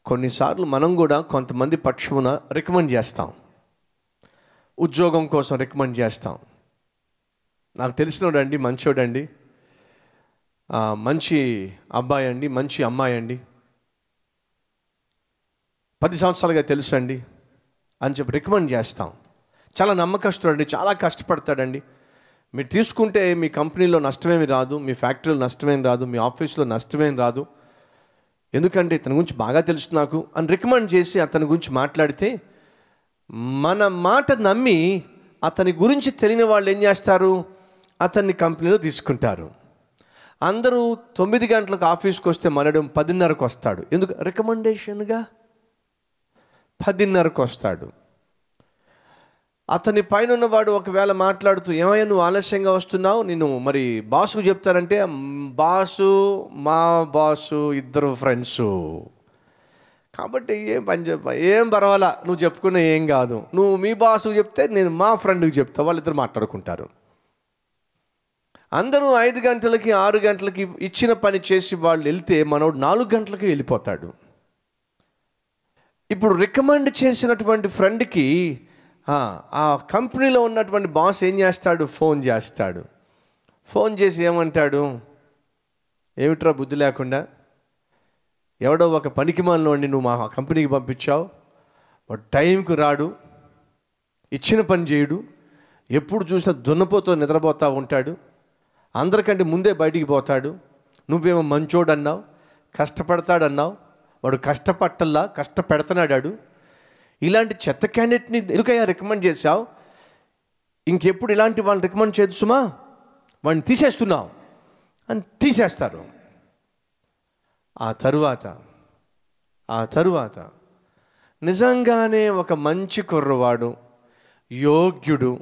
కొన్నిసార్లు మనం కూడా కొంతమంది పక్షమున రికమెండ్ చేస్తాం ఉద్యోగం కోసం రికమెండ్ చేస్తాం నాకు తెలిసినోడండి మంచోడండి ఆ, మంచి అబ్బాయి అండి మంచి అమ్మాయి అండి పది సంవత్సరాలుగా తెలుసు అండి అని చెప్పి రికమెండ్ చేస్తాం చాలా నమ్మకస్తుడండి చాలా కష్టపడతాడండి మీరు తీసుకుంటే మీ కంపెనీలో నష్టమేమి రాదు మీ ఫ్యాక్టరీలో నష్టమేం రాదు మీ ఆఫీస్లో నష్టమేం రాదు ఎందుకంటే ఇతని గురించి బాగా తెలుసు నాకు అని రికమెండ్ చేసి అతని గురించి మాట్లాడితే మన మాట నమ్మి అతని గురించి తెలియని వాళ్ళు ఏం చేస్తారు అతన్ని కంపెనీలో తీసుకుంటారు అందరూ తొమ్మిది గంటలకు ఆఫీస్కి వస్తే మనడం పదిన్నరకు వస్తాడు ఎందుకు రికమెండేషన్గా పదిన్నరకు వస్తాడు అతని పైన ఉన్నవాడు ఒకవేళ మాట్లాడుతూ ఏమయ్యా నువ్వు ఆలస్యంగా వస్తున్నావు నేను మరి బాసుకు చెప్తానంటే "మ్, బాసు మా బాసు ఇద్దరు ఫ్రెండ్స్ కాబట్టి ఏం పని చెప్ప ఏం పర్వాలా నువ్వు చెప్పుకున్న ఏం కాదు నువ్వు మీ బాసుకు చెప్తే నేను మా ఫ్రెండ్కి చెప్తా వాళ్ళిద్దరు మాట్లాడుకుంటారు అందరూ ఐదు గంటలకి ఆరు గంటలకి ఇచ్చిన పని చేసి వాళ్ళు వెళ్తే మనోడు నాలుగు గంటలకి వెళ్ళిపోతాడు ఇప్పుడు రికమెండ్ చేసినటువంటి ఫ్రెండ్కి ఆ, ఆ కంపెనీలో ఉన్నటువంటి బాస్ ఏం చేస్తాడు ఫోన్ చేస్తాడు ఫోన్ చేసి ఏమంటాడు ఏమిట్రా బుద్ధి లేకుండా ఎవడో ఒక పనికి మనలోని నువ్వు మా కంపెనీకి పంపించావు వాడు టైంకు రాడు ఇచ్చిన పని చేయడు ఎప్పుడు చూసినా దున్నపోతూ నిద్రపోతూ ఉంటాడు అందరికంటే ముందే బయటికి పోతాడు నువ్వేమో మంచోడు అన్నావు కష్టపడతాడన్నావు వాడు కష్టపట్టల్లా కష్టపెడుతున్నాడాడు ఇలాంటి చెత్త క్యాండిడేట్ని ఎందుకయ్యా రికమెండ్ చేశావు ఇంకెప్పుడు ఇలాంటి వాళ్ళని రికమెండ్ చేయదు సుమా వాడిని తీసేస్తున్నావు అని తీసేస్తారు ఆ తరువాత ఆ తరువాత నిజంగానే ఒక మంచి కుర్రవాడు యోగ్యుడు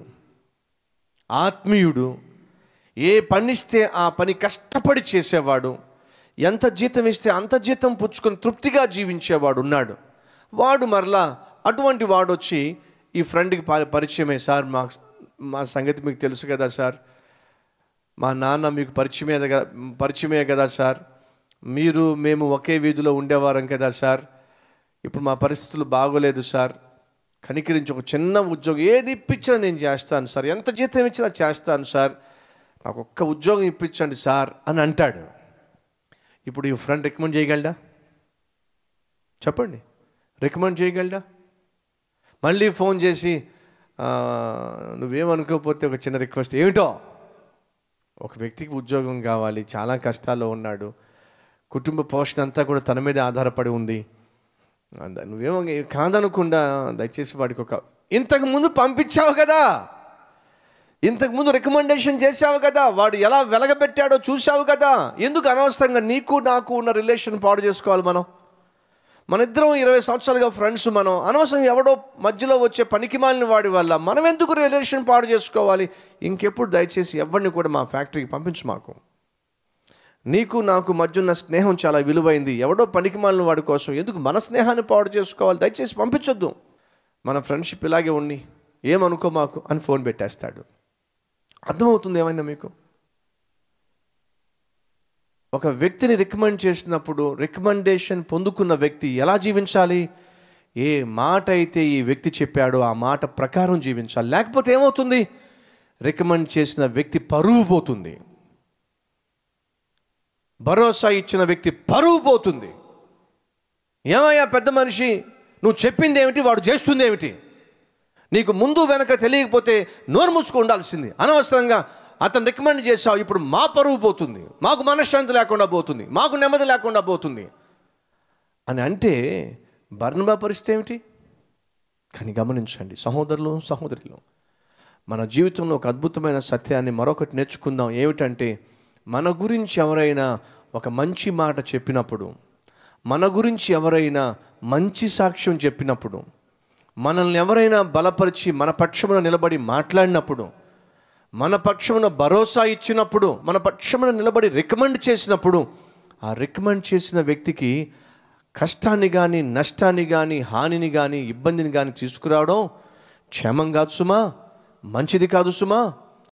ఆత్మీయుడు ఏ పనిస్తే ఆ పని కష్టపడి చేసేవాడు ఎంత జీతం ఇస్తే అంత జీతం పుచ్చుకొని తృప్తిగా జీవించేవాడు ఉన్నాడు వాడు మరలా అటువంటి వాడు వచ్చి ఈ ఫ్రెండ్కి పరి- పరిచయమే సార్ మా మా సంగతి మీకు తెలుసు కదా సార్ మా నాన్న మీకు పరిచయమే కదా పరిచయమే కదా సార్ మీరు మేము ఒకే వీధిలో ఉండేవారం కదా సార్ ఇప్పుడు మా పరిస్థితులు బాగోలేదు సార్ కనికరించి ఒక చిన్న ఉద్యోగం ఏది ఇప్పించినా నేను చేస్తాను సార్ ఎంత జీతం ఇచ్చినా చేస్తాను సార్ నాకు ఒక్క ఉద్యోగం ఇప్పించండి సార్ అని అంటాడు ఇప్పుడు ఈ ఫ్రెండ్ రికమెండ్ చేయగలడా చెప్పండి రికమెండ్ చేయగలడా మళ్ళీ ఫోన్ చేసి "ఆ, నువ్వేమనుకోకపోతే ఒక చిన్న రిక్వెస్ట్ ఏమిటో ఒక వ్యక్తికి ఉద్యోగం కావాలి చాలా కష్టాల్లో ఉన్నాడు కుటుంబ పోషణ అంతా కూడా తన మీద ఆధారపడి ఉంది అంద- నువ్వేమో కాదనకుండా దయచేసి వాడికి ఒక ఇంతకు ముందు పంపించావు కదా ఇంతకు ముందు రికమెండేషన్ చేశావు కదా వాడు ఎలా వెలగబెట్టాడో చూశావు కదా ఎందుకు అనవసరంగా నీకు నాకు ఉన్న రిలేషన్ పాడు చేసుకోవాలి మనం మన ఇద్దరం ఇరవై సంవత్సరాలుగా ఫ్రెండ్స్ మనం అనవసరంగా ఎవడో మధ్యలో వచ్చే పనికిమాలిన వాడి వల్ల మనం ఎందుకు రిలేషన్ పాడు చేసుకోవాలి ఇంకెప్పుడు దయచేసి ఎవరిని కూడా మా ఫ్యాక్టరీకి పంపించు మాకు నీకు నాకు మధ్య ఉన్న స్నేహం చాలా విలువైంది ఎవడో పనికిమాలిన వాడి కోసం ఎందుకు మన స్నేహాన్ని పాడు చేసుకోవాలి దయచేసి పంపించొద్దు మన ఫ్రెండ్షిప్ ఇలాగే ఉండి ఏమనుకో మాకు అని ఫోన్ పెట్టేస్తాడు అర్థమవుతుంది ఏమైనా మీకు ఒక వ్యక్తిని రికమెండ్ చేసినప్పుడు రికమెండేషన్ పొందుకున్న వ్యక్తి ఎలా జీవించాలి ఏ మాట అయితే ఈ వ్యక్తి చెప్పాడో ఆ మాట ప్రకారం జీవించాలి లేకపోతే ఏమవుతుంది రికమెండ్ చేసిన వ్యక్తి పరువు పోతుంది భరోసా ఇచ్చిన వ్యక్తి పరువు పోతుంది ఏమయ్యా పెద్ద మనిషి నువ్వు చెప్పింది ఏమిటి వాడు చేస్తుంది ఏమిటి నీకు ముందు వెనక తెలియకపోతే నోరు మూసుకు ఉండాల్సింది అనవసరంగా అతను రికమెండ్ చేసావు ఇప్పుడు మా పరువు పోతుంది మాకు మనశ్శాంతి లేకుండా పోతుంది మాకు నెమ్మది లేకుండా పోతుంది అని అంటే బర్ణబా పరిస్థితి ఏమిటి కానీ గమనించండి సహోదరులు సహోదరులు మన జీవితంలో ఒక అద్భుతమైన సత్యాన్ని మరొకటి నేర్చుకుందాం ఏమిటంటే మన గురించి ఎవరైనా ఒక మంచి మాట చెప్పినప్పుడు మన గురించి ఎవరైనా మంచి సాక్ష్యం చెప్పినప్పుడు మనల్ని ఎవరైనా బలపరిచి మన పక్షమున నిలబడి మాట్లాడినప్పుడు మన పక్షమున భరోసా ఇచ్చినప్పుడు మన పక్షమున నిలబడి రికమెండ్ చేసినప్పుడు ఆ రికమెండ్ చేసిన వ్యక్తికి కష్టాన్ని కానీ నష్టాన్ని కానీ హానిని కానీ ఇబ్బందిని కానీ తీసుకురావడం క్షేమం కాదు సుమా మంచిది కాదు సుమా